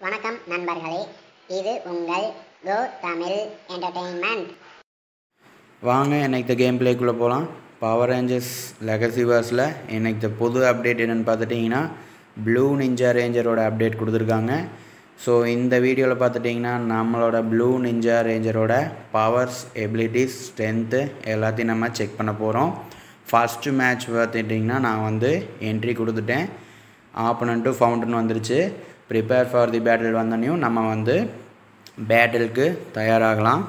வணக்கம் நண்பர்களே இது உங்கள் கோ தமிழ் என்டர்டெயின்மெண்ட் வாங்க இன்னைக்கு கேம் பிளேக்குள்ளே போகலாம் பவர் ரேஞ்சர்ஸ் லெகசி வாஸில் இன்னைக்கு புது அப்டேட் என்னென்னு பார்த்துட்டிங்கன்னா ப்ளூ நிஞ்சா ரேஞ்சரோட அப்டேட் கொடுத்துருக்காங்க ஸோ இந்த வீடியோவில் பார்த்துட்டிங்கன்னா நம்மளோட ப்ளூ நிஞ்சா ரேஞ்சரோட பவர்ஸ் எபிலிட்டிஸ் ஸ்ட்ரென்த்து எல்லாத்தையும் நம்ம செக் பண்ண போகிறோம் ஃபஸ்ட்டு மேட்ச் பார்த்துட்டிங்கன்னா நான் வந்து என்ட்ரி கொடுத்துட்டேன் ஆப்பனண்ட்டு ஃபவுண்டன் வந்துருச்சு ப்ரிப்பேர் ஃபார் தி பேட்டில் வந்தோடனையும் நம்ம வந்து பேட்டிலுக்கு தயாராகலாம்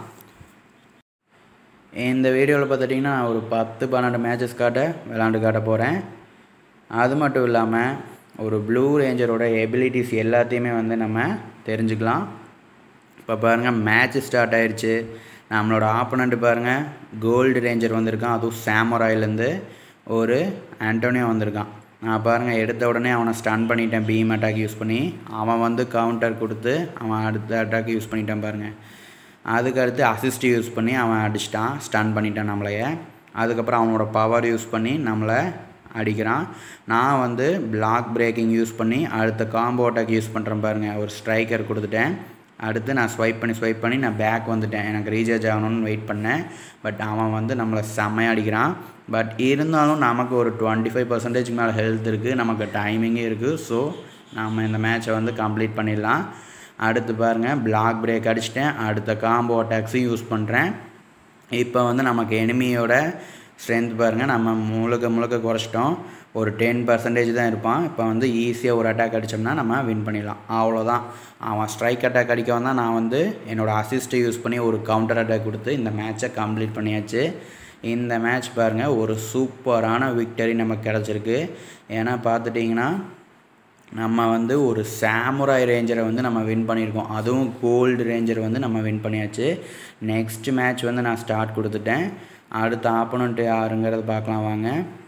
இந்த வீடியோவில் பார்த்துட்டிங்கன்னா ஒரு பத்து பன்னெண்டு மேட்சஸ் காட்ட விளாண்டு காட்ட போகிறேன் அது மட்டும் இல்லாமல் ஒரு ப்ளூ ரேஞ்சரோட எபிலிட்டிஸ் எல்லாத்தையுமே வந்து நம்ம தெரிஞ்சுக்கலாம் இப்போ பாருங்கள் மேட்ச் ஸ்டார்ட் ஆயிடுச்சு நம்மளோட ஆப்பனண்ட் பாருங்கள் கோல்டு ரேஞ்சர் வந்திருக்கான் அதுவும் சாமராயிலேருந்து ஒரு ஆண்டோனியோ வந்திருக்கான் நான் பாருங்கள் எடுத்த உடனே அவனை ஸ்டன் பண்ணிட்டேன் பீம் அட்டாக் யூஸ் பண்ணி அவன் வந்து கவுண்டர் கொடுத்து அவன் அடுத்த அட்டாக் யூஸ் பண்ணிட்டான் பாருங்கள் அதுக்கு அடுத்து அசிஸ்ட் யூஸ் பண்ணி அவன் அடிச்சிட்டான் ஸ்டன் பண்ணிட்டான் நம்மளைய அதுக்கப்புறம் அவனோட பவர் யூஸ் பண்ணி நம்மளை அடிக்கிறான் நான் வந்து பிளாக் பிரேக்கிங் யூஸ் பண்ணி அடுத்த காம்போ அட்டாக் யூஸ் பண்ணுறேன் பாருங்கள் ஒரு ஸ்ட்ரைக்கர் கொடுத்துட்டேன் அடுத்து நான் ஸ்வைப் பண்ணி ஸ்வைப் பண்ணி நான் பேக் வந்துட்டேன் எனக்கு ரீசார்ஜ் ஆகணும்னு வெயிட் பண்ணேன் பட் அவன் வந்து நம்மளை செம்மையாக அடிக்கிறான் பட் இருந்தாலும் நமக்கு ஒரு டுவெண்ட்டி ஃபைவ் பர்சன்டேஜ் மேலே ஹெல்த் இருக்குது நமக்கு டைமிங்கே இருக்குது ஸோ நம்ம இந்த மேட்சை வந்து கம்ப்ளீட் பண்ணிடலாம் அடுத்து பாருங்கள் பிளாக் பிரேக் அடிச்சிட்டேன் அடுத்த காம்போ அட்டாக்ஸும் யூஸ் பண்ணுறேன் இப்போ வந்து நமக்கு எனிமியோட ஸ்ட்ரென்த் பாருங்கள் நம்ம முழுக்க முழுக்க குறைச்சிட்டோம் ஒரு டென் பர்சன்டேஜ் தான் இருப்பான் இப்போ வந்து ஈஸியாக ஒரு அட்டாக் அடித்தோம்னா நம்ம வின் பண்ணிடலாம் அவ்வளோதான் அவன் ஸ்ட்ரைக் அட்டாக் அடிக்க வந்தால் நான் வந்து என்னோடய அசிஸ்ட்டை யூஸ் பண்ணி ஒரு கவுண்டர் அட்டாக் கொடுத்து இந்த மேட்சை கம்ப்ளீட் பண்ணியாச்சு இந்த மேட்ச் பாருங்கள் ஒரு சூப்பரான விக்டரி நமக்கு கிடச்சிருக்கு ஏன்னா பார்த்துட்டிங்கன்னா நம்ம வந்து ஒரு சாமுராய் ரேஞ்சரை வந்து நம்ம வின் பண்ணியிருக்கோம் அதுவும் கோல்டு ரேஞ்சர் வந்து நம்ம வின் பண்ணியாச்சு நெக்ஸ்ட் மேட்ச் வந்து நான் ஸ்டார்ட் கொடுத்துட்டேன் அடுத்த ஆப்போனண்ட்டு யாருங்கிறத பார்க்கலாம் வாங்க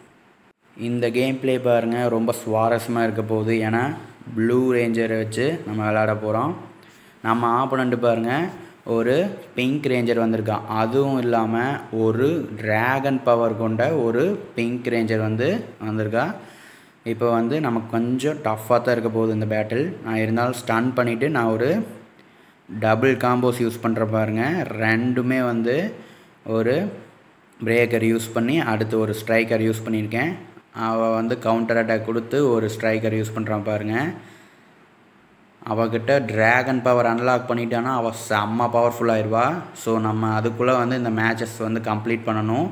இந்த கேம் ப்ளே பாருங்கள் ரொம்ப சுவாரஸ்யமாக இருக்க போகுது ஏன்னா ப்ளூ ரேஞ்சரை வச்சு நம்ம விளாட போகிறோம் நம்ம ஆப்போனண்ட்டு பாருங்கள் ஒரு பிங்க் ரேஞ்சர் வந்திருக்கான் அதுவும் இல்லாமல் ஒரு ட்ராகன் பவர் கொண்ட ஒரு பிங்க் ரேஞ்சர் வந்து வந்திருக்கா இப்போ வந்து நமக்கு கொஞ்சம் டஃப்பாக தான் இருக்க போகுது இந்த பேட்டில் நான் இருந்தாலும் ஸ்டன் பண்ணிவிட்டு நான் ஒரு டபுள் காம்போஸ் யூஸ் பண்ணுற பாருங்கள் ரெண்டுமே வந்து ஒரு பிரேக்கர் யூஸ் பண்ணி அடுத்து ஒரு ஸ்ட்ரைக்கர் யூஸ் பண்ணியிருக்கேன் அவள் வந்து கவுண்டர் அட்டாக் கொடுத்து ஒரு ஸ்ட்ரைக்கர் யூஸ் பண்ணுறான் பாருங்கள் அவகிட்ட ட்ராகன் பவர் அன்லாக் பண்ணிட்டானா அவள் செம்ம பவர்ஃபுல்லாகிடுவா ஸோ நம்ம அதுக்குள்ளே வந்து இந்த மேட்சஸ் வந்து கம்ப்ளீட் பண்ணணும்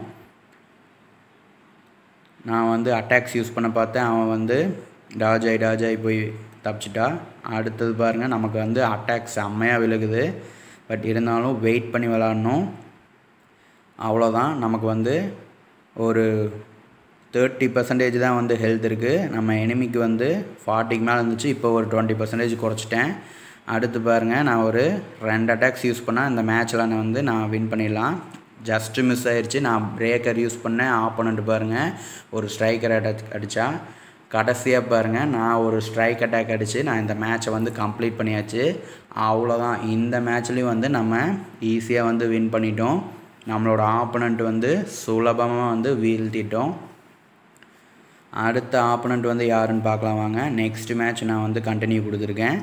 நான் வந்து அட்டாக்ஸ் யூஸ் பண்ண பார்த்தேன் அவன் வந்து டாஜாய் டாஜாய் போய் தப்பிச்சிட்டா அடுத்தது பாருங்கள் நமக்கு வந்து அட்டாக் செம்மையாக விழுகுது பட் இருந்தாலும் வெயிட் பண்ணி விளாட்ணும் அவ்வளோதான் நமக்கு வந்து ஒரு தேர்ட்டி பர்சன்டேஜ் தான் வந்து ஹெல்த் இருக்குது நம்ம எனிமிக்கு வந்து ஃபார்ட்டிக்கு மேலே இருந்துச்சு இப்போ ஒரு டுவெண்ட்டி பர்சன்டேஜ் குறைச்சிட்டேன் அடுத்து பாருங்கள் நான் ஒரு ரெண்டு அட்டாக்ஸ் யூஸ் பண்ணால் இந்த மேட்ச்சில் நான் வந்து நான் வின் பண்ணிடலாம் ஜஸ்ட்டு மிஸ் ஆயிடுச்சு நான் பிரேக்கர் யூஸ் பண்ணேன் ஆப்போனண்ட் பாருங்கள் ஒரு ஸ்ட்ரைக்கர் அட்டாக் அடித்தா கடைசியாக பாருங்கள் நான் ஒரு ஸ்ட்ரைக் அட்டாக் அடித்து நான் இந்த மேட்சை வந்து கம்ப்ளீட் பண்ணியாச்சு அவ்வளோதான் இந்த மேட்ச்லேயும் வந்து நம்ம ஈஸியாக வந்து வின் பண்ணிட்டோம் நம்மளோட ஆப்போனண்ட் வந்து சுலபமாக வந்து வீழ்த்திட்டோம் அடுத்த ஆப்போனண்ட் வந்து யாருன்னு பார்க்கலாம் வாங்க நெக்ஸ்ட் மேட்ச் நான் வந்து கண்டினியூ கொடுத்துருக்கேன்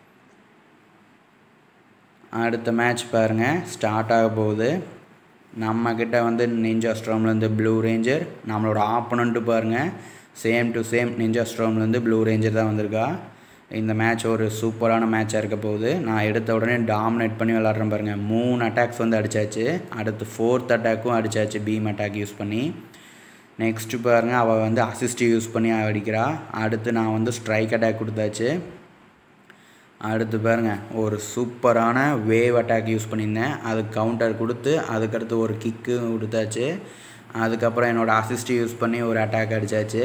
அடுத்த மேட்ச் பாருங்கள் ஸ்டார்ட் ஆக போகுது நம்மக்கிட்ட வந்து நிஞ்சா ஸ்ட்ரோம்லேருந்து ப்ளூ ரேஞ்சர் நம்மளோட ஆப்போனண்ட்டு பாருங்கள் சேம் டு சேம் நிஞ்சா ஸ்ட்ரோம்லேருந்து ப்ளூ ரேஞ்சர் தான் வந்திருக்கா இந்த மேட்ச் ஒரு சூப்பரான மேட்சாக இருக்க போகுது நான் எடுத்த உடனே டாமினேட் பண்ணி விளாட்றேன் பாருங்கள் மூணு அட்டாக்ஸ் வந்து அடித்தாச்சு அடுத்து ஃபோர்த் அட்டாக்கும் அடித்தாச்சு பீம் அட்டாக் யூஸ் பண்ணி நெக்ஸ்ட்டு பாருங்கள் அவள் வந்து அசிஸ்ட் யூஸ் பண்ணி அடிக்கிறா அடுத்து நான் வந்து ஸ்ட்ரைக் அட்டாக் கொடுத்தாச்சு அடுத்து பாருங்கள் ஒரு சூப்பரான வேவ் அட்டாக் யூஸ் பண்ணியிருந்தேன் அதுக்கு கவுண்டர் கொடுத்து அதுக்கடுத்து ஒரு கிக்கு கொடுத்தாச்சு அதுக்கப்புறம் என்னோடய அசிஸ்ட் யூஸ் பண்ணி ஒரு அட்டாக் அடித்தாச்சு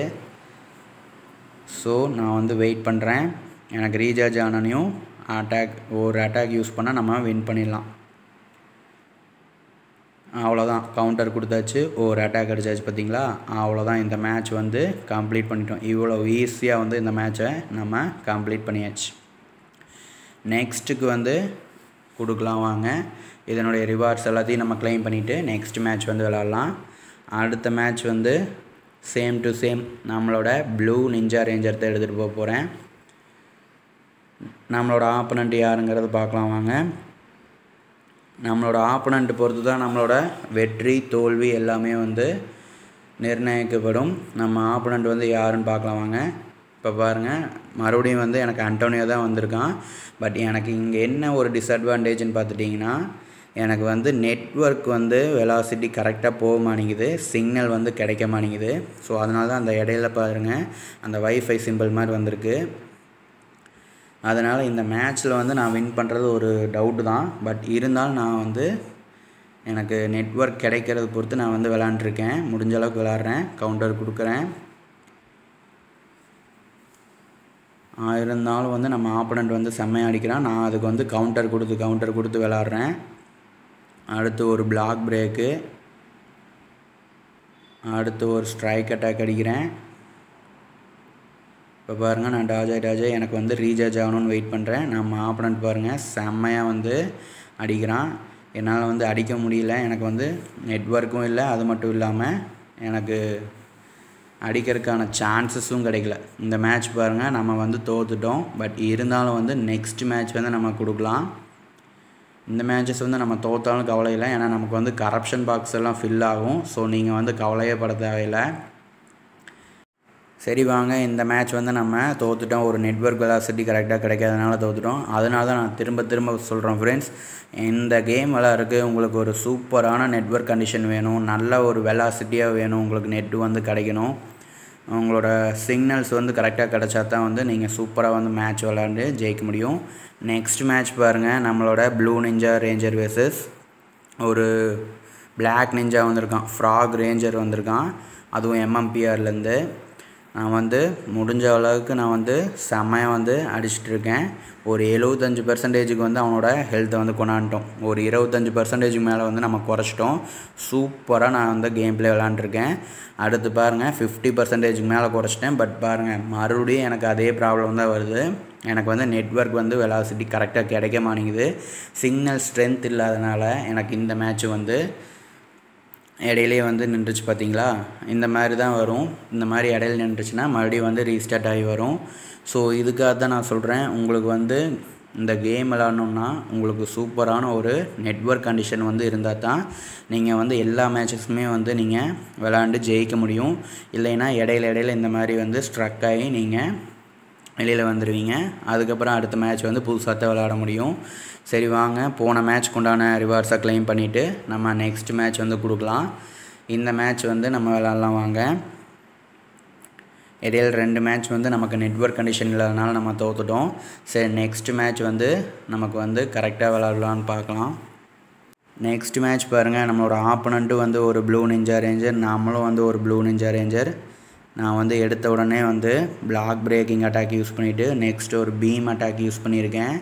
ஸோ நான் வந்து வெயிட் பண்ணுறேன் எனக்கு ரீசார்ஜ் ஆனனையும் அட்டாக் ஒரு அட்டாக் யூஸ் பண்ணால் நம்ம வின் பண்ணிடலாம் அவ்வளோதான் கவுண்டர் கொடுத்தாச்சு ஒரு அட்டாக் அடிச்சாச்சு பார்த்தீங்களா அவ்வளோதான் இந்த மேட்ச் வந்து கம்ப்ளீட் பண்ணிட்டோம் இவ்வளோ ஈஸியாக வந்து இந்த மேட்சை நம்ம கம்ப்ளீட் பண்ணியாச்சு நெக்ஸ்ட்டுக்கு வந்து கொடுக்கலாம் வாங்க இதனுடைய ரிவார்ட்ஸ் எல்லாத்தையும் நம்ம க்ளைம் பண்ணிவிட்டு நெக்ஸ்ட் மேட்ச் வந்து விளாட்லாம் அடுத்த மேட்ச் வந்து சேம் டு சேம் நம்மளோட ப்ளூ நிஞ்சா ரேஞ்சர் தான் எடுத்துகிட்டு போக போகிறேன் நம்மளோட ஆப்பனண்ட் யாருங்கிறது பார்க்கலாம் வாங்க நம்மளோட ஆப்பனண்ட் பொறுத்து தான் நம்மளோட வெற்றி தோல்வி எல்லாமே வந்து நிர்ணயிக்கப்படும் நம்ம ஆப்பனண்ட் வந்து யாருன்னு பார்க்கலாம் வாங்க இப்போ பாருங்கள் மறுபடியும் வந்து எனக்கு அண்டோனியோ தான் வந்திருக்கான் பட் எனக்கு இங்கே என்ன ஒரு டிஸ்அட்வான்டேஜ்னு பார்த்துட்டிங்கன்னா எனக்கு வந்து நெட்ஒர்க் வந்து வெலாசிட்டி கரெக்டாக போக மாட்டேங்குது சிக்னல் வந்து கிடைக்க மாட்டேங்குது ஸோ அதனால தான் அந்த இடையில பாருங்கள் அந்த வைஃபை சிம்பிள் மாதிரி வந்திருக்கு அதனால் இந்த மேட்ச்சில் வந்து நான் வின் பண்ணுறது ஒரு டவுட்டு தான் பட் இருந்தாலும் நான் வந்து எனக்கு நெட்ஒர்க் கிடைக்கிறது பொறுத்து நான் வந்து விளாண்டுருக்கேன் முடிஞ்ச அளவுக்கு விளாட்றேன் கவுண்டர் கொடுக்குறேன் இருந்தாலும் வந்து நம்ம ஆப்பனண்ட் வந்து செம்மையாக அடிக்கிறான் நான் அதுக்கு வந்து கவுண்டர் கொடுத்து கவுண்டர் கொடுத்து விளாட்றேன் அடுத்து ஒரு பிளாக் பிரேக்கு அடுத்து ஒரு ஸ்ட்ரைக் அட்டாக் அடிக்கிறேன் இப்போ பாருங்கள் நான் டாஜாய் டாஜாய் எனக்கு வந்து ரீசார்ஜ் ஆகணும்னு வெயிட் பண்ணுறேன் நம்ம ஆப்பனண்ட் பாருங்கள் செம்மையாக வந்து அடிக்கிறான் என்னால் வந்து அடிக்க முடியல எனக்கு வந்து நெட்ஒர்க்கும் இல்லை அது மட்டும் இல்லாமல் எனக்கு அடிக்கிறதுக்கான சான்சஸும் கிடைக்கல இந்த மேட்ச் பாருங்கள் நம்ம வந்து தோத்துட்டோம் பட் இருந்தாலும் வந்து நெக்ஸ்ட் மேட்ச் வந்து நம்ம கொடுக்கலாம் இந்த மேட்சஸ் வந்து நம்ம தோத்தாலும் கவலை இல்லை ஏன்னா நமக்கு வந்து கரப்ஷன் பாக்ஸ் எல்லாம் ஃபில் ஆகும் ஸோ நீங்கள் வந்து கவலையே பட தேவையில்லை சரி வாங்க இந்த மேட்ச் வந்து நம்ம தோத்துட்டோம் ஒரு நெட்ஒர்க் வெலாசிட்டி கரெக்டாக கிடைக்காதனால தோத்துட்டோம் அதனால தான் நான் திரும்ப திரும்ப சொல்கிறேன் ஃப்ரெண்ட்ஸ் இந்த கேம் விளாட்றதுக்கு உங்களுக்கு ஒரு சூப்பரான நெட்ஒர்க் கண்டிஷன் வேணும் நல்ல ஒரு வெலாசிட்டியாக வேணும் உங்களுக்கு நெட்டு வந்து கிடைக்கணும் உங்களோட சிக்னல்ஸ் வந்து கரெக்டாக கிடச்சா தான் வந்து நீங்கள் சூப்பராக வந்து மேட்ச் விளாண்டு ஜெயிக்க முடியும் நெக்ஸ்ட் மேட்ச் பாருங்கள் நம்மளோட ப்ளூ நிஞ்சா ரேஞ்சர் வேர்சஸ் ஒரு பிளாக் நிஞ்சா வந்திருக்கான் ஃப்ராக் ரேஞ்சர் வந்திருக்கான் அதுவும் எம்எம்பிஆர்லேருந்து நான் வந்து முடிஞ்ச அளவுக்கு நான் வந்து செம்மையாக வந்து அடிச்சிட்டு இருக்கேன் ஒரு எழுபத்தஞ்சு பர்சன்டேஜுக்கு வந்து அவனோட ஹெல்த்தை வந்து கொண்டாண்டோம் ஒரு இருபத்தஞ்சி பர்சன்டேஜுக்கு மேலே வந்து நம்ம குறைச்சிட்டோம் சூப்பராக நான் வந்து கேம் பிளே விளாண்டுருக்கேன் அடுத்து பாருங்கள் ஃபிஃப்டி பர்சன்டேஜுக்கு மேலே குறைச்சிட்டேன் பட் பாருங்கள் மறுபடியும் எனக்கு அதே ப்ராப்ளம் தான் வருது எனக்கு வந்து நெட்ஒர்க் வந்து வெலாசிட்டி கரெக்டாக கிடைக்க மாட்டேங்குது சிக்னல் ஸ்ட்ரென்த் இல்லாதனால எனக்கு இந்த மேட்ச் வந்து இடையிலே வந்து நின்றுச்சு பார்த்தீங்களா இந்த மாதிரி தான் வரும் இந்த மாதிரி இடையில நின்றுச்சுன்னா மறுபடியும் வந்து ரீஸ்டார்ட் ஆகி வரும் ஸோ இதுக்காக தான் நான் சொல்கிறேன் உங்களுக்கு வந்து இந்த கேம் விளாட்ணுன்னா உங்களுக்கு சூப்பரான ஒரு நெட்ஒர்க் கண்டிஷன் வந்து இருந்தால் தான் நீங்கள் வந்து எல்லா மேட்சஸுமே வந்து நீங்கள் விளாண்டு ஜெயிக்க முடியும் இல்லைன்னா இடையில இடையில இந்த மாதிரி வந்து ஸ்ட்ரக் ஆகி நீங்கள் வெளியில் வந்துடுவீங்க அதுக்கப்புறம் அடுத்த மேட்ச் வந்து புதுசாக தான் விளாட முடியும் சரி வாங்க போன மேட்ச்க்கு உண்டான ரிவார்ட்ஸை க்ளைம் பண்ணிவிட்டு நம்ம நெக்ஸ்ட் மேட்ச் வந்து கொடுக்கலாம் இந்த மேட்ச் வந்து நம்ம விளாட்லாம் வாங்க இடையில ரெண்டு மேட்ச் வந்து நமக்கு நெட்ஒர்க் கண்டிஷன் இல்லாதனால நம்ம தோத்துட்டோம் சரி நெக்ஸ்ட் மேட்ச் வந்து நமக்கு வந்து கரெக்டாக விளாட்லான்னு பார்க்கலாம் நெக்ஸ்ட் மேட்ச் பாருங்கள் நம்மளோட ஆப்பனண்ட்டும் வந்து ஒரு ப்ளூ நிஞ்சா ரேஞ்சர் நாமளும் வந்து ஒரு ப்ளூ நிஞ்சா ரேஞ்சர் நான் வந்து எடுத்த உடனே வந்து பிளாக் பிரேக்கிங் அட்டாக் யூஸ் பண்ணிவிட்டு நெக்ஸ்ட் ஒரு பீம் அட்டாக் யூஸ் பண்ணியிருக்கேன்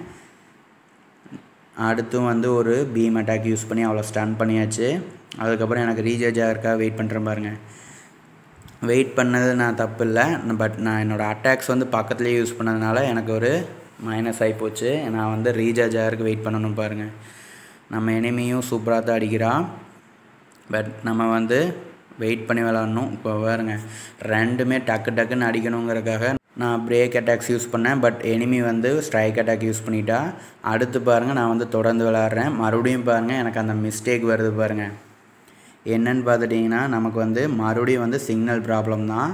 அடுத்தும் வந்து ஒரு பீம் அட்டாக் யூஸ் பண்ணி அவ்வளோ ஸ்டன் பண்ணியாச்சு அதுக்கப்புறம் எனக்கு ரீசார்ஜ் ஆகிறக்காக வெயிட் பண்ணுறேன் பாருங்கள் வெயிட் பண்ணது நான் தப்பு இல்லை பட் நான் என்னோடய அட்டாக்ஸ் வந்து பக்கத்துலேயே யூஸ் பண்ணதுனால எனக்கு ஒரு மைனஸ் ஆகி போச்சு நான் வந்து ரீசார்ஜ் ஆகிறதுக்கு வெயிட் பண்ணணும் பாருங்கள் நம்ம எனிமியும் சூப்பராக தான் அடிக்கிறான் பட் நம்ம வந்து வெயிட் பண்ணி விளாட்ணும் இப்போ பாருங்க ரெண்டுமே டக்கு டக்குன்னு அடிக்கணுங்கிறதுக்காக நான் பிரேக் அட்டாக்ஸ் யூஸ் பண்ணேன் பட் எனிமி வந்து ஸ்ட்ரைக் அட்டாக் யூஸ் பண்ணிட்டா அடுத்து பாருங்கள் நான் வந்து தொடர்ந்து விளாட்றேன் மறுபடியும் பாருங்கள் எனக்கு அந்த மிஸ்டேக் வருது பாருங்கள் என்னன்னு பார்த்துட்டிங்கன்னா நமக்கு வந்து மறுபடியும் வந்து சிக்னல் ப்ராப்ளம் தான்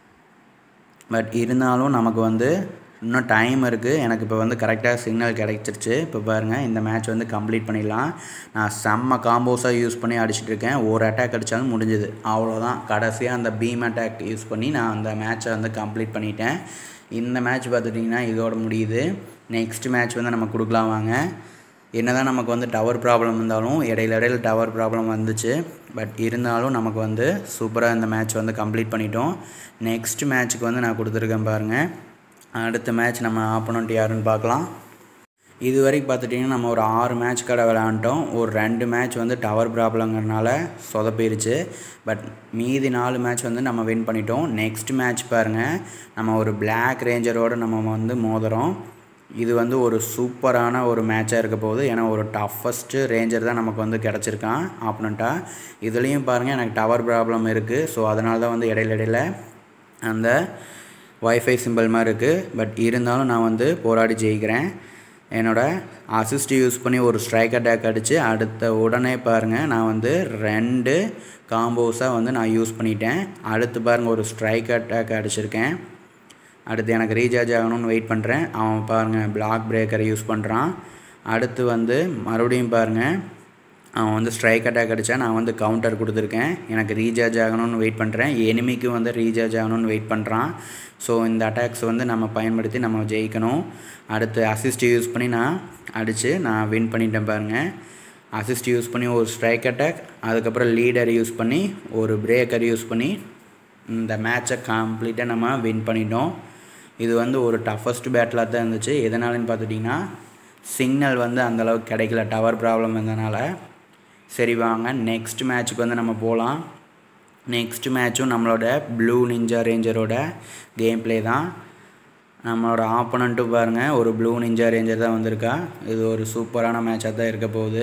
பட் இருந்தாலும் நமக்கு வந்து இன்னும் டைம் இருக்குது எனக்கு இப்போ வந்து கரெக்டாக சிக்னல் கிடைச்சிருச்சு இப்போ பாருங்கள் இந்த மேட்ச் வந்து கம்ப்ளீட் பண்ணிடலாம் நான் செம்ம காம்போஸாக யூஸ் பண்ணி அடிச்சிட்டு இருக்கேன் ஒரு அட்டாக் அடித்தாலும் முடிஞ்சுது அவ்வளோதான் கடைசியாக அந்த பீம் அட்டாக் யூஸ் பண்ணி நான் அந்த மேட்ச்சை வந்து கம்ப்ளீட் பண்ணிட்டேன் இந்த மேட்ச் பார்த்துட்டிங்கன்னா இதோட முடியுது நெக்ஸ்ட் மேட்ச் வந்து நம்ம கொடுக்கலாம் வாங்க என்ன தான் நமக்கு வந்து டவர் ப்ராப்ளம் இருந்தாலும் இடையில இடையில டவர் ப்ராப்ளம் வந்துச்சு பட் இருந்தாலும் நமக்கு வந்து சூப்பராக இந்த மேட்ச் வந்து கம்ப்ளீட் பண்ணிட்டோம் நெக்ஸ்ட் மேட்ச்சுக்கு வந்து நான் கொடுத்துருக்கேன் பாருங்கள் அடுத்த மேட்ச் நம்ம ஆப்போனண்ட் யாருன்னு பார்க்கலாம் இது வரைக்கும் பார்த்துட்டிங்கன்னா நம்ம ஒரு ஆறு மேட்ச் கடை விளையாண்டோம் ஒரு ரெண்டு மேட்ச் வந்து டவர் ப்ராப்ளங்கிறனால சொதப்பிருச்சு பட் மீதி நாலு மேட்ச் வந்து நம்ம வின் பண்ணிட்டோம் நெக்ஸ்ட் மேட்ச் பாருங்கள் நம்ம ஒரு பிளாக் ரேஞ்சரோடு நம்ம வந்து மோதுறோம் இது வந்து ஒரு சூப்பரான ஒரு மேட்சாக இருக்க போகுது ஏன்னா ஒரு டஃபஸ்ட்டு ரேஞ்சர் தான் நமக்கு வந்து கிடச்சிருக்கான் ஆப்பனண்ட்டாக இதுலேயும் பாருங்கள் எனக்கு டவர் ப்ராப்ளம் இருக்குது ஸோ அதனால தான் வந்து இடையில இடையில அந்த வைஃபை சிம்பிள் மாதிரி இருக்குது பட் இருந்தாலும் நான் வந்து போராடி ஜெயிக்கிறேன் என்னோடய அசிஸ்ட் யூஸ் பண்ணி ஒரு ஸ்ட்ரைக் அட்டாக் அடித்து அடுத்த உடனே பாருங்கள் நான் வந்து ரெண்டு காம்போஸாக வந்து நான் யூஸ் பண்ணிட்டேன் அடுத்து பாருங்கள் ஒரு ஸ்ட்ரைக் அட்டாக் அடிச்சிருக்கேன் அடுத்து எனக்கு ரீசார்ஜ் ஆகணும்னு வெயிட் பண்ணுறேன் அவன் பாருங்கள் பிளாக் பிரேக்கரை யூஸ் பண்ணுறான் அடுத்து வந்து மறுபடியும் பாருங்கள் அவன் வந்து ஸ்ட்ரைக் அட்டாக் அடித்தா நான் வந்து கவுண்டர் கொடுத்துருக்கேன் எனக்கு ரீசார்ஜ் ஆகணும்னு வெயிட் பண்ணுறேன் எனிமிக்கு வந்து ரீசார்ஜ் ஆகணும்னு வெயிட் பண்ணுறான் ஸோ இந்த அட்டாக்ஸ் வந்து நம்ம பயன்படுத்தி நம்ம ஜெயிக்கணும் அடுத்து அசிஸ்ட் யூஸ் பண்ணி நான் அடித்து நான் வின் பண்ணிட்டேன் பாருங்கள் அசிஸ்ட் யூஸ் பண்ணி ஒரு ஸ்ட்ரைக் அட்டாக் அதுக்கப்புறம் லீடர் யூஸ் பண்ணி ஒரு பிரேக்கர் யூஸ் பண்ணி இந்த மேட்சை கம்ப்ளீட்டாக நம்ம வின் பண்ணிட்டோம் இது வந்து ஒரு டஃபஸ்ட் பேட்டிலாக தான் இருந்துச்சு எதனாலன்னு பார்த்துட்டிங்கன்னா சிக்னல் வந்து அந்தளவுக்கு கிடைக்கல டவர் ப்ராப்ளம் இருந்தனால சரி வாங்க நெக்ஸ்ட் மேட்ச்சுக்கு வந்து நம்ம போகலாம் நெக்ஸ்ட் மேட்ச்சும் நம்மளோட ப்ளூ நிஞ்சா ரேஞ்சரோட கேம் ப்ளே தான் நம்மளோட ஆப்போனண்ட்டும் பாருங்கள் ஒரு ப்ளூ நிஞ்சா ரேஞ்சர் தான் வந்திருக்கா இது ஒரு சூப்பரான மேட்சாக தான் இருக்க போகுது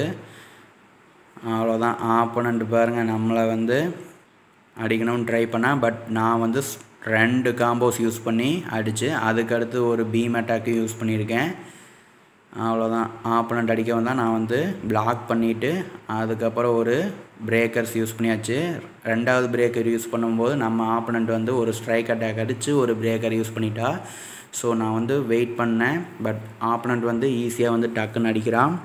அவ்வளோதான் ஆப்போனண்ட் பாருங்கள் நம்மளை வந்து அடிக்கணும்னு ட்ரை பண்ணேன் பட் நான் வந்து ரெண்டு காம்போஸ் யூஸ் பண்ணி அடித்து அதுக்கடுத்து ஒரு பீம் அட்டாக்கு யூஸ் பண்ணியிருக்கேன் அவ்வளோதான் ஆப்போனண்ட் அடிக்க வந்தால் நான் வந்து பிளாக் பண்ணிவிட்டு அதுக்கப்புறம் ஒரு பிரேக்கர்ஸ் யூஸ் பண்ணியாச்சு ரெண்டாவது பிரேக்கர் யூஸ் பண்ணும்போது நம்ம ஆப்போனண்ட் வந்து ஒரு ஸ்ட்ரைக் அட்டாக் அடித்து ஒரு பிரேக்கர் யூஸ் பண்ணிட்டா ஸோ நான் வந்து வெயிட் பண்ணேன் பட் ஆப்போனண்ட் வந்து ஈஸியாக வந்து டக்குன்னு அடிக்கிறான்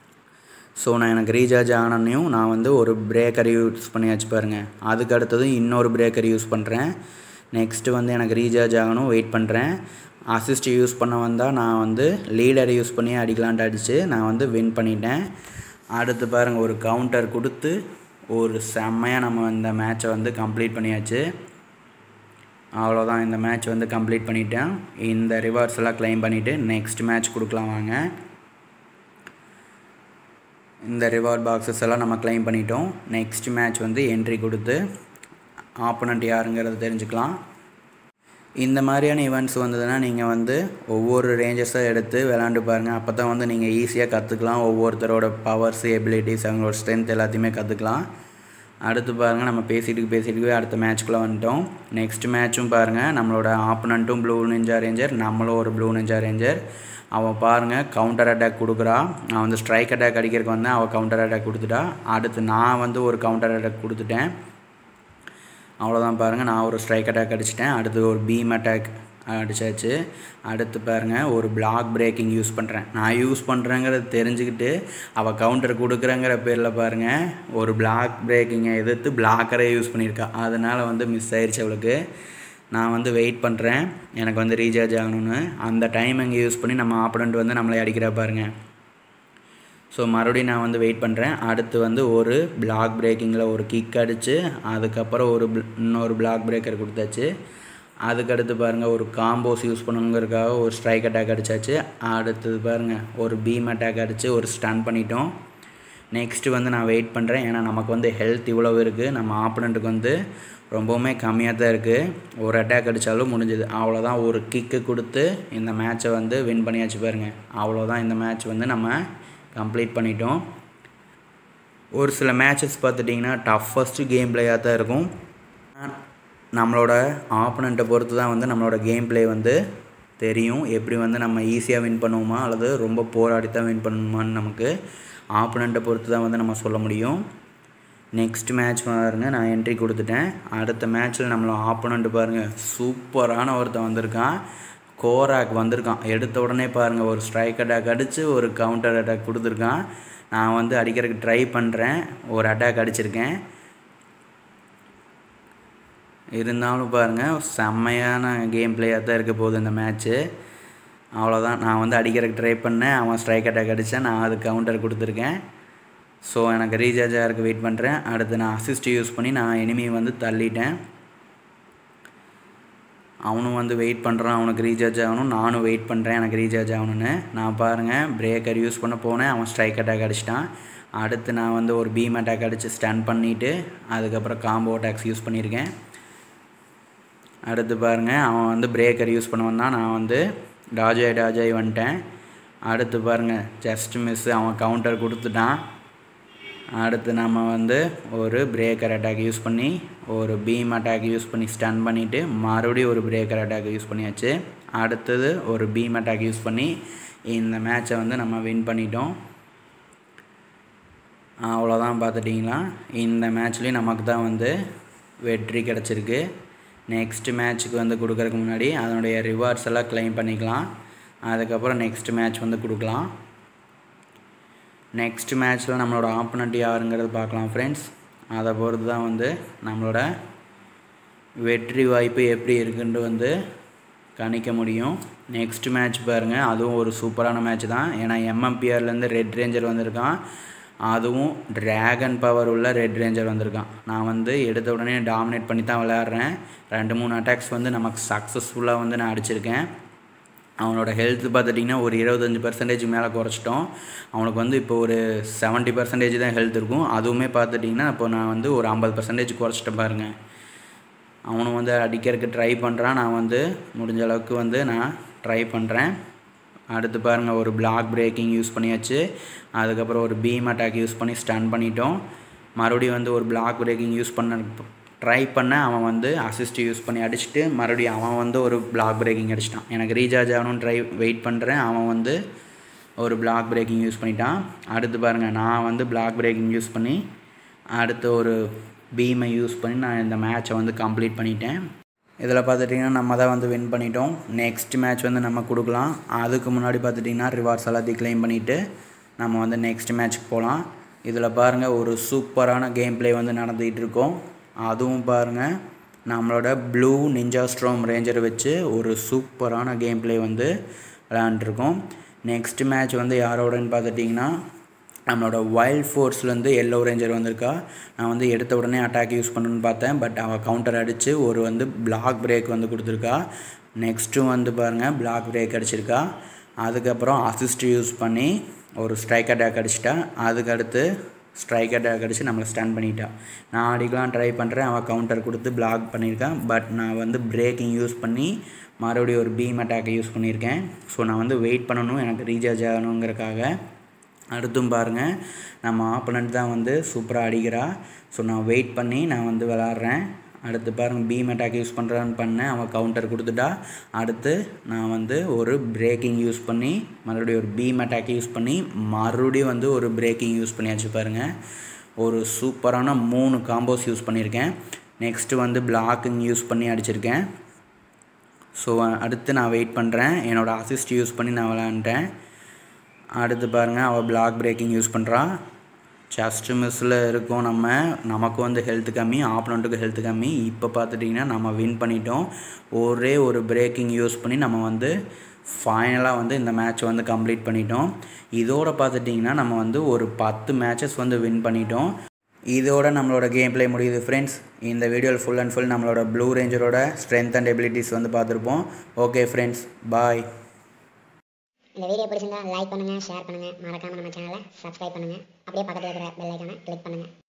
ஸோ நான் எனக்கு ரீசார்ஜ் ஆனனையும் நான் வந்து ஒரு பிரேக்கர் யூஸ் பண்ணியாச்சு பாருங்கள் அதுக்கு அடுத்தது இன்னொரு பிரேக்கர் யூஸ் பண்ணுறேன் நெக்ஸ்ட்டு வந்து எனக்கு ரீசார்ஜ் ஆகணும் வெயிட் பண்ணுறேன் அசிஸ்ட் யூஸ் பண்ண வந்தால் நான் வந்து லீடர் யூஸ் பண்ணி அடிக்கலான்ட்டு அடித்து நான் வந்து வின் பண்ணிட்டேன் அடுத்து பாருங்கள் ஒரு கவுண்டர் கொடுத்து ஒரு செம்மையாக நம்ம இந்த மேட்சை வந்து கம்ப்ளீட் பண்ணியாச்சு அவ்வளோதான் இந்த மேட்ச் வந்து கம்ப்ளீட் பண்ணிட்டேன் இந்த ரிவார்ட்ஸ் எல்லாம் க்ளைம் பண்ணிவிட்டு நெக்ஸ்ட் மேட்ச் கொடுக்கலாம் வாங்க இந்த ரிவார்ட் பாக்ஸஸ் எல்லாம் நம்ம க்ளைம் பண்ணிட்டோம் நெக்ஸ்ட் மேட்ச் வந்து என்ட்ரி கொடுத்து ஆப்போனண்ட் யாருங்கிறத தெரிஞ்சுக்கலாம் இந்த மாதிரியான ஈவெண்ட்ஸ் வந்ததுன்னா நீங்கள் வந்து ஒவ்வொரு ரேஞ்சஸாக எடுத்து விளாண்டு பாருங்கள் அப்போ தான் வந்து நீங்கள் ஈஸியாக கற்றுக்கலாம் ஒவ்வொருத்தரோட பவர்ஸ் எபிலிட்டிஸ் அவங்களோட ஸ்ட்ரென்த் எல்லாத்தையுமே கற்றுக்கலாம் அடுத்து பாருங்கள் நம்ம பேசிட்டு பேசிட்டு அடுத்த மேட்ச்க்குள்ளே வந்துட்டோம் நெக்ஸ்ட் மேட்ச்சும் பாருங்கள் நம்மளோட ஆப்பனண்ட்டும் ப்ளூ நெஞ்சா ரேஞ்சர் நம்மளும் ஒரு ப்ளூ நெஞ்சா ரேஞ்சர் அவன் பாருங்கள் கவுண்டர் அட்டாக் கொடுக்குறா நான் வந்து ஸ்ட்ரைக் அட்டாக் அடிக்கிறதுக்கு வந்தேன் அவள் கவுண்டர் அட்டாக் கொடுத்துட்டா அடுத்து நான் வந்து ஒரு கவுண்டர் அட்டாக் கொடுத்துட்டேன் அவ்வளோதான் பாருங்கள் நான் ஒரு ஸ்ட்ரைக் அட்டாக் அடிச்சிட்டேன் அடுத்து ஒரு பீம் அட்டாக் அடித்தாச்சு அடுத்து பாருங்கள் ஒரு பிளாக் பிரேக்கிங் யூஸ் பண்ணுறேன் நான் யூஸ் பண்ணுறேங்கிறத தெரிஞ்சுக்கிட்டு அவள் கவுண்டர் கொடுக்குறேங்கிற பேரில் பாருங்கள் ஒரு பிளாக் பிரேக்கிங்கை எதிர்த்து பிளாக்கரே யூஸ் பண்ணியிருக்கா அதனால் வந்து மிஸ் ஆயிடுச்சு அவளுக்கு நான் வந்து வெயிட் பண்ணுறேன் எனக்கு வந்து ரீசார்ஜ் ஆகணும்னு அந்த டைம் அங்கே யூஸ் பண்ணி நம்ம ஆப்பனண்ட் வந்து நம்மளை அடிக்கிறா பாருங்கள் ஸோ மறுபடியும் நான் வந்து வெயிட் பண்ணுறேன் அடுத்து வந்து ஒரு பிளாக் பிரேக்கிங்கில் ஒரு கிக் அடித்து அதுக்கப்புறம் ஒரு இன்னொரு பிளாக் பிரேக்கர் கொடுத்தாச்சு அதுக்கடுத்து பாருங்கள் ஒரு காம்போஸ் யூஸ் பண்ணுங்கிறதுக்காக ஒரு ஸ்ட்ரைக் அட்டாக் அடித்தாச்சு அடுத்தது பாருங்கள் ஒரு பீம் அட்டாக் அடித்து ஒரு ஸ்டன் பண்ணிட்டோம் நெக்ஸ்ட்டு வந்து நான் வெயிட் பண்ணுறேன் ஏன்னா நமக்கு வந்து ஹெல்த் இவ்வளோ இருக்குது நம்ம ஆப்பனண்ட்டுக்கு வந்து ரொம்பவுமே கம்மியாக தான் இருக்குது ஒரு அட்டாக் அடித்தாலும் முடிஞ்சது அவ்வளோதான் ஒரு கிக்கு கொடுத்து இந்த மேட்ச்சை வந்து வின் பண்ணியாச்சு பாருங்கள் அவ்வளோதான் இந்த மேட்ச் வந்து நம்ம கம்ப்ளீட் பண்ணிட்டோம் ஒரு சில மேட்சஸ் பார்த்துட்டிங்கன்னா டஃபஸ்ட்டு கேம் பிளேயாக தான் இருக்கும் நம்மளோட ஆப்பனண்ட்டை பொறுத்து தான் வந்து நம்மளோட கேம் பிளே வந்து தெரியும் எப்படி வந்து நம்ம ஈஸியாக வின் பண்ணுவோமா அல்லது ரொம்ப போராடி தான் வின் பண்ணணுமான்னு நமக்கு ஆப்பனண்ட்டை பொறுத்து தான் வந்து நம்ம சொல்ல முடியும் நெக்ஸ்ட் மேட்ச் பாருங்க நான் என்ட்ரி கொடுத்துட்டேன் அடுத்த மேட்ச்சில் நம்மளோட ஆப்போனண்ட் பாருங்கள் சூப்பரான ஒருத்தன் வந்திருக்கான் கோராக் வந்திருக்கான் எடுத்த உடனே பாருங்கள் ஒரு ஸ்ட்ரைக் அட்டாக் அடித்து ஒரு கவுண்டர் அட்டாக் கொடுத்துருக்கான் நான் வந்து அடிக்கிறதுக்கு ட்ரை பண்ணுறேன் ஒரு அட்டாக் அடிச்சிருக்கேன் இருந்தாலும் பாருங்கள் செம்மையான கேம் பிளேயாக தான் இருக்க போகுது இந்த மேட்ச்சு அவ்வளோதான் நான் வந்து அடிக்கிறதுக்கு ட்ரை பண்ணேன் அவன் ஸ்ட்ரைக் அட்டாக் அடித்தேன் நான் அது கவுண்டர் கொடுத்துருக்கேன் ஸோ எனக்கு ரீசார்ஜ் ஆகிறதுக்கு வெயிட் பண்ணுறேன் அடுத்து நான் அசிஸ்ட் யூஸ் பண்ணி நான் எனிமி வந்து தள்ளிட்டேன் அவனும் வந்து வெயிட் பண்ணுறான் அவனுக்கு ரீசார்ஜ் ஆகணும் நானும் வெயிட் பண்ணுறேன் எனக்கு ரீசார்ஜ் ஆகணும்னு நான் பாருங்கள் பிரேக்கர் யூஸ் பண்ண போனேன் அவன் ஸ்ட்ரைக் அட்டாக் அடிச்சிட்டான் அடுத்து நான் வந்து ஒரு பீம் அட்டாக் அடித்து ஸ்டன் பண்ணிவிட்டு அதுக்கப்புறம் காம்போ அட்டாக்ஸ் யூஸ் பண்ணியிருக்கேன் அடுத்து பாருங்கள் அவன் வந்து பிரேக்கர் யூஸ் பண்ண வந்தான் நான் வந்து டாஜாய் டாஜாய் வந்துட்டேன் அடுத்து பாருங்கள் ஜஸ்ட் மிஸ் அவன் கவுண்டர் கொடுத்துட்டான் அடுத்து நம்ம வந்து ஒரு பிரேக்கர் அட்டாக் யூஸ் பண்ணி ஒரு பீம் அட்டாக் யூஸ் பண்ணி ஸ்டன் பண்ணிவிட்டு மறுபடியும் ஒரு பிரேக்கர் அட்டாக் யூஸ் பண்ணியாச்சு அடுத்தது ஒரு பீம் அட்டாக் யூஸ் பண்ணி இந்த மேட்சை வந்து நம்ம வின் பண்ணிட்டோம் அவ்வளோதான் பார்த்துட்டிங்களா இந்த மேட்ச்லேயும் நமக்கு தான் வந்து வெற்றி கிடச்சிருக்கு நெக்ஸ்ட் மேட்ச்சுக்கு வந்து கொடுக்கறதுக்கு முன்னாடி அதனுடைய ரிவார்ட்ஸ் எல்லாம் க்ளைம் பண்ணிக்கலாம் அதுக்கப்புறம் நெக்ஸ்ட் மேட்ச் வந்து கொடுக்கலாம் நெக்ஸ்ட் மேட்ச்சில் நம்மளோட ஆப்பனண்ட் யாருங்கிறது பார்க்கலாம் ஃப்ரெண்ட்ஸ் அதை பொறுத்து தான் வந்து நம்மளோட வெற்றி வாய்ப்பு எப்படி இருக்குன்ட்டு வந்து கணிக்க முடியும் நெக்ஸ்ட் மேட்ச் பாருங்கள் அதுவும் ஒரு சூப்பரான மேட்ச் தான் ஏன்னா எம்எம்பிஆர்லேருந்து ரெட் ரேஞ்சர் வந்திருக்கான் அதுவும் ட்ராகன் பவர் உள்ள ரெட் ரேஞ்சர் வந்திருக்கான் நான் வந்து எடுத்த உடனே டாமினேட் பண்ணி தான் விளையாடுறேன் ரெண்டு மூணு அட்டாக்ஸ் வந்து நமக்கு சக்ஸஸ்ஃபுல்லாக வந்து நான் அடிச்சிருக்கேன் அவனோட ஹெல்த் பார்த்துட்டிங்கன்னா ஒரு இருபத்தஞ்சி பர்சன்டேஜ் மேலே குறைச்சிட்டோம் அவனுக்கு வந்து இப்போ ஒரு செவன்ட்டி பர்சன்டேஜ் தான் ஹெல்த் இருக்கும் அதுவுமே பார்த்துட்டிங்கன்னா இப்போ நான் வந்து ஒரு ஐம்பது பர்சன்டேஜ் குறைச்சிட்டேன் பாருங்கள் அவனும் வந்து அடிக்கிறதுக்கு ட்ரை பண்ணுறான் நான் வந்து முடிஞ்ச அளவுக்கு வந்து நான் ட்ரை பண்ணுறேன் அடுத்து பாருங்கள் ஒரு பிளாக் பிரேக்கிங் யூஸ் பண்ணியாச்சு அதுக்கப்புறம் ஒரு பீம் அட்டாக் யூஸ் பண்ணி ஸ்டன் பண்ணிட்டோம் மறுபடியும் வந்து ஒரு பிளாக் பிரேக்கிங் யூஸ் பண்ண ட்ரை பண்ண அவன் வந்து அசிஸ்ட் யூஸ் பண்ணி அடிச்சுட்டு மறுபடியும் அவன் வந்து ஒரு பிளாக் பிரேக்கிங் அடிச்சிட்டான் எனக்கு ரீசார்ஜ் ஆகணும்னு ட்ரை வெயிட் பண்ணுறேன் அவன் வந்து ஒரு பிளாக் பிரேக்கிங் யூஸ் பண்ணிட்டான் அடுத்து பாருங்கள் நான் வந்து பிளாக் பிரேக்கிங் யூஸ் பண்ணி அடுத்து ஒரு பீமை யூஸ் பண்ணி நான் இந்த மேட்சை வந்து கம்ப்ளீட் பண்ணிட்டேன் இதில் பார்த்துட்டிங்கன்னா நம்ம தான் வந்து வின் பண்ணிட்டோம் நெக்ஸ்ட் மேட்ச் வந்து நம்ம கொடுக்கலாம் அதுக்கு முன்னாடி பார்த்துட்டிங்கன்னா ரிவார்ட்ஸ் எல்லாத்தையும் க்ளைம் பண்ணிவிட்டு நம்ம வந்து நெக்ஸ்ட் மேட்ச்சுக்கு போகலாம் இதில் பாருங்கள் ஒரு சூப்பரான கேம் ப்ளே வந்து நடந்துகிட்டு இருக்கோம் அதுவும் பாருங்கள் நம்மளோட ப்ளூ நிஞ்சா ஸ்ட்ரோம் ரேஞ்சரை வச்சு ஒரு சூப்பரான கேம் ப்ளே வந்து விளையாண்டுருக்கோம் நெக்ஸ்ட் மேட்ச் வந்து யாரோடன்னு பார்த்துட்டிங்கன்னா நம்மளோட வைல்ட் ஃபோர்ஸ்லேருந்து எல்லோ ரேஞ்சர் வந்திருக்கா நான் வந்து எடுத்த உடனே அட்டாக் யூஸ் பண்ணணும்னு பார்த்தேன் பட் அவள் கவுண்டர் அடித்து ஒரு வந்து பிளாக் பிரேக் வந்து கொடுத்துருக்கா நெக்ஸ்ட்டு வந்து பாருங்கள் பிளாக் பிரேக் அடிச்சிருக்கா அதுக்கப்புறம் அசிஸ்ட் யூஸ் பண்ணி ஒரு ஸ்ட்ரைக் அட்டாக் அடிச்சிட்டா அதுக்கடுத்து ஸ்ட்ரைக் அட்டாக் அடித்து நம்மளை ஸ்டன் பண்ணிட்டா நான் அடிக்கலாம் ட்ரை பண்ணுறேன் அவள் கவுண்டர் கொடுத்து பிளாக் பண்ணியிருக்கான் பட் நான் வந்து பிரேக்கிங் யூஸ் பண்ணி மறுபடியும் ஒரு பீம் அட்டாக்கை யூஸ் பண்ணியிருக்கேன் ஸோ நான் வந்து வெயிட் பண்ணணும் எனக்கு ரீசார்ஜ் ஆகணுங்கிறக்காக அடுத்தும் பாருங்கள் நம்ம ஆப்பனண்ட் தான் வந்து சூப்பராக அடிக்கிறா ஸோ நான் வெயிட் பண்ணி நான் வந்து விளாட்றேன் அடுத்து பாருங்கள் பீம் அட்டாக் யூஸ் பண்ணுறான்னு பண்ணேன் அவன் கவுண்டர் கொடுத்துட்டா அடுத்து நான் வந்து ஒரு பிரேக்கிங் யூஸ் பண்ணி மறுபடியும் ஒரு பீம் அட்டாக் யூஸ் பண்ணி மறுபடியும் வந்து ஒரு பிரேக்கிங் யூஸ் பண்ணியாச்சு பாருங்கள் ஒரு சூப்பரான மூணு காம்போஸ் யூஸ் பண்ணியிருக்கேன் நெக்ஸ்ட்டு வந்து பிளாக்கிங் யூஸ் பண்ணி அடிச்சிருக்கேன் ஸோ அடுத்து நான் வெயிட் பண்ணுறேன் என்னோடய அசிஸ்ட் யூஸ் பண்ணி நான் விளாண்டுட்டேன் அடுத்து பாருங்கள் அவள் பிளாக் பிரேக்கிங் யூஸ் பண்ணுறான் ஜஸ்ட் மிஸ்ஸில் இருக்கோம் நம்ம நமக்கு வந்து ஹெல்த் கம்மி ஆப்பனண்ட்டுக்கு ஹெல்த் கம்மி இப்போ பார்த்துட்டிங்கன்னா நம்ம வின் பண்ணிட்டோம் ஒரே ஒரு பிரேக்கிங் யூஸ் பண்ணி நம்ம வந்து ஃபைனலாக வந்து இந்த மேட்ச் வந்து கம்ப்ளீட் பண்ணிட்டோம் இதோட பார்த்துட்டிங்கன்னா நம்ம வந்து ஒரு பத்து மேட்சஸ் வந்து வின் பண்ணிட்டோம் இதோட நம்மளோட கேம் ப்ளே முடியுது ஃப்ரெண்ட்ஸ் இந்த வீடியோவில் ஃபுல் அண்ட் ஃபுல் நம்மளோட ப்ளூ ரேஞ்சரோட ஸ்ட்ரென்த் அண்ட் எபிலிட்டிஸ் வந்து பார்த்துருப்போம் ஓகே ஃப்ரெண்ட்ஸ் பாய் இந்த வீடியோ பிடிச்சிருந்தா லைக் பண்ணுங்கள் ஷேர் பண்ணுங்கள் மறக்காமல் நம்ம சேனலை சப்ஸ்கிரைப் பண்ணுங்கள் அப்படியே பக்கத்தில் இருக்கிற பெல் ஐக்கானை கிளிக் பண்ணுங்கள்